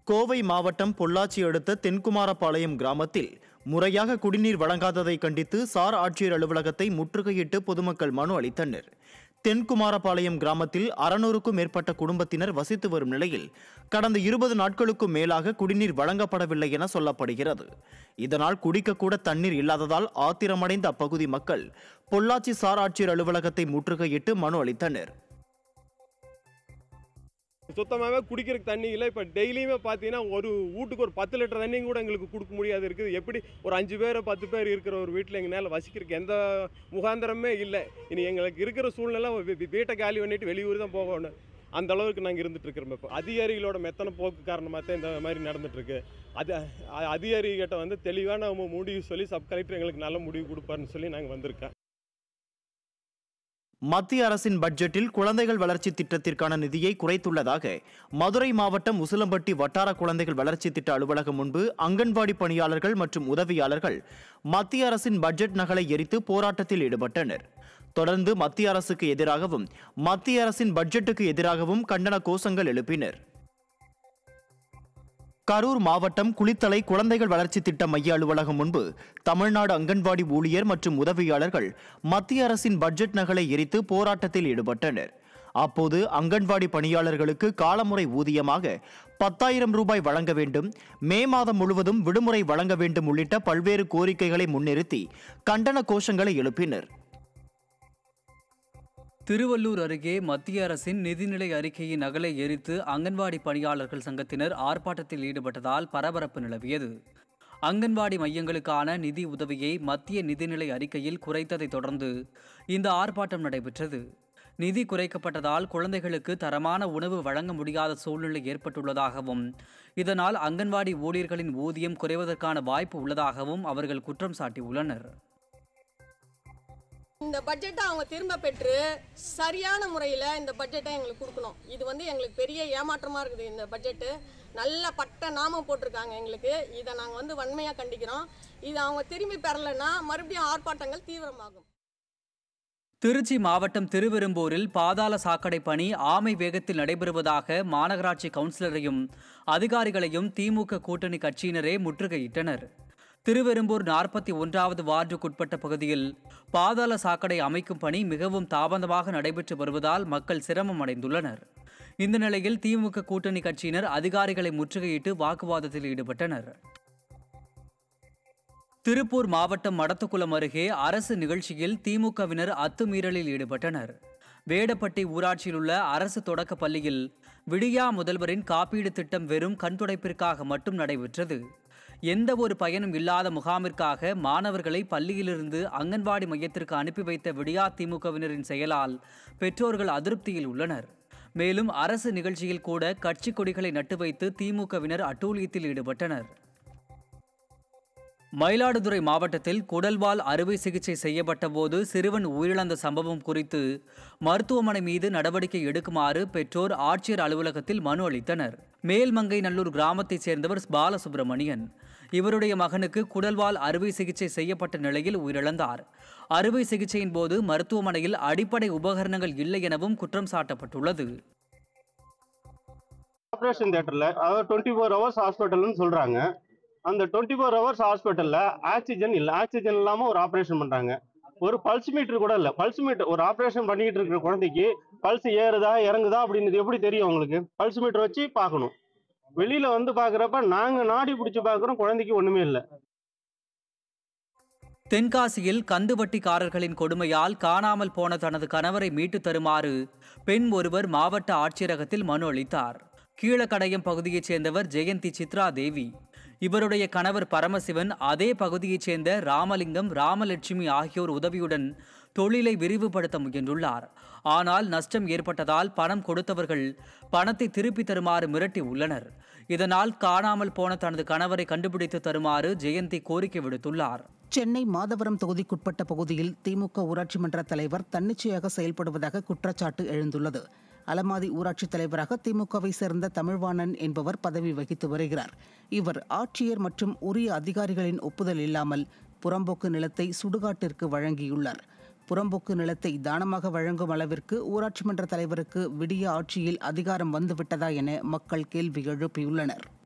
கோவை மாவட்டம் பொள்ளாச்சி அடுத்த தென்குமாரபாளையம் கிராமத்தில் முறையாக குடிநீர் வழங்காததை கண்டித்து சார் ஆட்சியர் அலுவலகத்தை முற்றுகையிட்டு பொதுமக்கள் மனு அளித்தனர் தென்குமாரபாளையம் கிராமத்தில் அறுநூறுக்கும் மேற்பட்ட குடும்பத்தினர் வசித்து வரும் நிலையில் கடந்த இருபது நாட்களுக்கும் மேலாக குடிநீர் வழங்கப்படவில்லை என சொல்லப்படுகிறது இதனால் குடிக்கக்கூட தண்ணீர் இல்லாததால் ஆத்திரமடைந்த அப்பகுதி மக்கள் பொள்ளாச்சி சார் ஆட்சியர் அலுவலகத்தை முற்றுகையிட்டு மனு அளித்தனர் சுத்தமாகவே குடிக்கிறதுக்கு தண்ணி இல்லை இப்போ டெய்லியுமே பார்த்தீங்கன்னா ஒரு வீட்டுக்கு ஒரு பத்து லிட்டர் தண்ணி கூட எங்களுக்கு கொடுக்க முடியாது இருக்குது எப்படி ஒரு அஞ்சு பேர் பத்து பேர் இருக்கிற ஒரு வீட்டில் எங்களால் வசிக்கிறதுக்கு எந்த முகாந்திரமே இல்லை இனி எங்களுக்கு இருக்கிற சூழ்நிலை வீ- வீ- வீட்டை காலி பண்ணிட்டு வெளியூர் தான் போகணும் அந்த அளவுக்கு நாங்கள் இருந்துட்டு இருக்கிறோம் இப்போ அதிகாரிகளோட மெத்தன போக்கு காரணமாக தான் இந்த மாதிரி நடந்துட்டு இருக்கு அது அ- அதிகாரிகிட்ட வந்து தெளிவான மு- முடிவு சொல்லி சப் கலெக்டர் எங்களுக்கு நல்ல முடிவு கொடுப்பாருன்னு சொல்லி நாங்கள் வந்திருக்கோம் மத்திய அரசின் பட்ஜெட்டில் குழந்தைகள் வளர்ச்சி திட்டத்திற்கான நிதியை குறைத்துள்ளதாக மதுரை மாவட்டம் உசிலம்பட்டி வட்டார குழந்தைகள் வளர்ச்சி திட்ட அலுவலகம் முன்பு அங்கன்வாடி பணியாளர்கள் மற்றும் உதவியாளர்கள் மத்திய அரசின் பட்ஜெட் நகலை எரித்து போராட்டத்தில் ஈடுபட்டனர் தொடர்ந்து மத்திய அரசுக்கு எதிராகவும் மத்திய அரசின் பட்ஜெட்டுக்கு எதிராகவும் கண்டன கோஷங்கள் எழுப்பினர் கரூர் மாவட்டம் குளித்தலை குழந்தைகள் வளர்ச்சி திட்ட மைய அலுவலகம் முன்பு தமிழ்நாடு அங்கன்வாடி ஊழியர் மற்றும் உதவியாளர்கள் மத்திய அரசின் பட்ஜெட் நகலை எரித்து போராட்டத்தில் ஈடுபட்டனர் அப்போது அங்கன்வாடி பணியாளர்களுக்கு காலமுறை ஊதியமாக பத்தாயிரம் ரூபாய் வழங்க வேண்டும் மே மாதம் முழுவதும் விடுமுறை வழங்க வேண்டும் உள்ளிட்ட பல்வேறு கோரிக்கைகளை முன்னிறுத்தி கண்டன கோஷங்களை எழுப்பினர் திருவள்ளூர் அருகே மத்திய அரசின் நிதிநிலை அறிக்கையின் நகலை எரித்து அங்கன்வாடி பணியாளர்கள் சங்கத்தினர் ஆர்ப்பாட்டத்தில் ஈடுபட்டதால் பரபரப்பு நிலவியது அங்கன்வாடி மையங்களுக்கான நிதி உதவியை மத்திய நிதிநிலை அறிக்கையில் குறைத்ததைத் தொடர்ந்து இந்த ஆர்ப்பாட்டம் நடைபெற்றது நிதி குறைக்கப்பட்டதால் குழந்தைகளுக்கு தரமான உணவு வழங்க முடியாத சூழ்நிலை ஏற்பட்டுள்ளதாகவும் இதனால் அங்கன்வாடி ஊழியர்களின் ஊதியம் குறைவதற்கான வாய்ப்பு உள்ளதாகவும் அவர்கள் குற்றம் சாட்டியுள்ளனர் இந்த பட்ஜெட்டை அவங்க திரும்ப பெற்று சரியான முறையில் இந்த பட்ஜெட்டை எங்களுக்கு கொடுக்கணும் இது வந்து எங்களுக்கு பெரிய ஏமாற்றமாக இருக்குது இந்த பட்ஜெட்டு நல்ல பட்ட நாமம் போட்டிருக்காங்க எங்களுக்கு இதை நாங்கள் வந்து வன்மையாக கண்டிக்கிறோம் இதை அவங்க திரும்பி பெறலைன்னா மறுபடியும் ஆர்ப்பாட்டங்கள் தீவிரமாகும் திருச்சி மாவட்டம் திருவெரும்பூரில் பாதாள சாக்கடை பணி ஆமை வேகத்தில் நடைபெறுவதாக மாநகராட்சி கவுன்சிலரையும் அதிகாரிகளையும் திமுக கூட்டணி கட்சியினரே முற்றுகையிட்டனர் திருவெரும்பூர் நாற்பத்தி ஒன்றாவது வார்டுக்குட்பட்ட பகுதியில் பாதாள சாக்கடை அமைக்கும் பணி மிகவும் தாமதமாக நடைபெற்று வருவதால் மக்கள் சிரமம் அடைந்துள்ளனர் இந்த நிலையில் திமுக கூட்டணி கட்சியினர் அதிகாரிகளை முற்றுகையிட்டு வாக்குவாதத்தில் ஈடுபட்டனர் திருப்பூர் மாவட்டம் மடத்துக்குளம் அருகே அரசு நிகழ்ச்சியில் திமுகவினர் அத்துமீறலில் ஈடுபட்டனர் வேடப்பட்டி ஊராட்சியில் உள்ள அரசு தொடக்கப் பள்ளியில் விடியா முதல்வரின் காப்பீடு திட்டம் வெறும் கண்துடைப்பிற்காக மட்டும் நடைபெற்றது எந்த ஒரு பயனும் இல்லாத முகாமிற்காக மாணவர்களை பள்ளியிலிருந்து அங்கன்வாடி மையத்திற்கு அனுப்பி வைத்த விடியா திமுகவினரின் செயலால் பெற்றோர்கள் அதிருப்தியில் உள்ளனர் மேலும் அரசு நிகழ்ச்சியில் கூட கட்சி கொடிகளை நட்டு வைத்து திமுகவினர் அட்டூழியத்தில் ஈடுபட்டனர் மயிலாடுதுறை மாவட்டத்தில் குடல்வால் அறுவை சிகிச்சை செய்யப்பட்ட போது சிறுவன் உயிரிழந்த சம்பவம் குறித்து மருத்துவமனை மீது நடவடிக்கை எடுக்குமாறு பெற்றோர் ஆட்சியர் அலுவலகத்தில் மனு அளித்தனர் மேல்மங்கைநல்லூர் கிராமத்தைச் சேர்ந்தவர் பாலசுப்பிரமணியன் இவருடைய மகனுக்கு குடல்வால் அறுவை சிகிச்சை செய்யப்பட்ட நிலையில் உயிரிழந்தார் அறுவை சிகிச்சையின் போது மருத்துவமனையில் அடிப்படை உபகரணங்கள் இல்லை எனவும் குற்றம் சாட்டப்பட்டுள்ளது ஆப்ரேஷன் தியேட்டர்ல அதாவது டுவெண்ட்டி ஃபோர் ஹவர்ஸ் ஹாஸ்பிட்டல்னு சொல்றாங்க அந்த டுவெண்ட்டி ஃபோர் ஹவர்ஸ் ஹாஸ்பிட்டல்ல ஆக்சிஜன் இல்ல ஆக்சிஜன் இல்லாம ஒரு ஆப்ரேஷன் பண்றாங்க ஒரு பல்ஸ் மீட்டர் கூட இல்ல பல்ஸ் மீட்டர் ஒரு ஆப்ரேஷன் பண்ணிட்டு இருக்கிற குழந்தைக்கு பல்ஸ் ஏறுதா இறங்குதா அப்படின்னு எப்படி தெரியும் உங்களுக்கு பல்ஸ் மீட்டர் வச்சு பார்க்கணும் வெளியில வந்து பாக்குறப்ப நாங்க நாடி பிடிச்சு பாக்குறோம் குழந்தைக்கு ஒண்ணுமே இல்ல தென்காசியில் கந்துவட்டிக்காரர்களின் கொடுமையால் காணாமல் போன தனது கணவரை மீட்டு தருமாறு பெண் ஒருவர் மாவட்ட ஆட்சியரகத்தில் மனு அளித்தார் கீழக்கடையம் பகுதியைச் சேர்ந்தவர் ஜெயந்தி சித்ரா தேவி இவருடைய கணவர் பரமசிவன் அதே பகுதியைச் சேர்ந்த ராமலிங்கம் ராமலட்சுமி ஆகியோர் உதவியுடன் தொழிலை விரிவுபடுத்த முயன்றுள்ளார் ஆனால் நஷ்டம் ஏற்பட்டதால் பணம் கொடுத்தவர்கள் பணத்தை திருப்பி தருமாறு மிரட்டி உள்ளனர் இதனால் காணாமல் போன தனது கணவரை கண்டுபிடித்து தருமாறு ஜெயந்தி கோரிக்கை விடுத்துள்ளார் சென்னை மாதவரம் தொகுதிக்குட்பட்ட பகுதியில் திமுக ஊராட்சி மன்ற தலைவர் தன்னிச்சையாக செயல்படுவதாக குற்றச்சாட்டு எழுந்துள்ளது அலமாதி ஊராட்சி தலைவராக திமுகவை சேர்ந்த தமிழ்வாணன் என்பவர் பதவி வகித்து வருகிறார் இவர் ஆட்சியர் மற்றும் உரிய அதிகாரிகளின் ஒப்புதல் இல்லாமல் புறம்போக்கு நிலத்தை சுடுகாட்டிற்கு வழங்கியுள்ளார் புறம்போக்கு நிலத்தை தானமாக வழங்கும் அளவிற்கு ஊராட்சி மன்ற தலைவருக்கு விடிய ஆட்சியில் அதிகாரம் வந்துவிட்டதா என மக்கள் கேள்வி எழுப்பியுள்ளனர்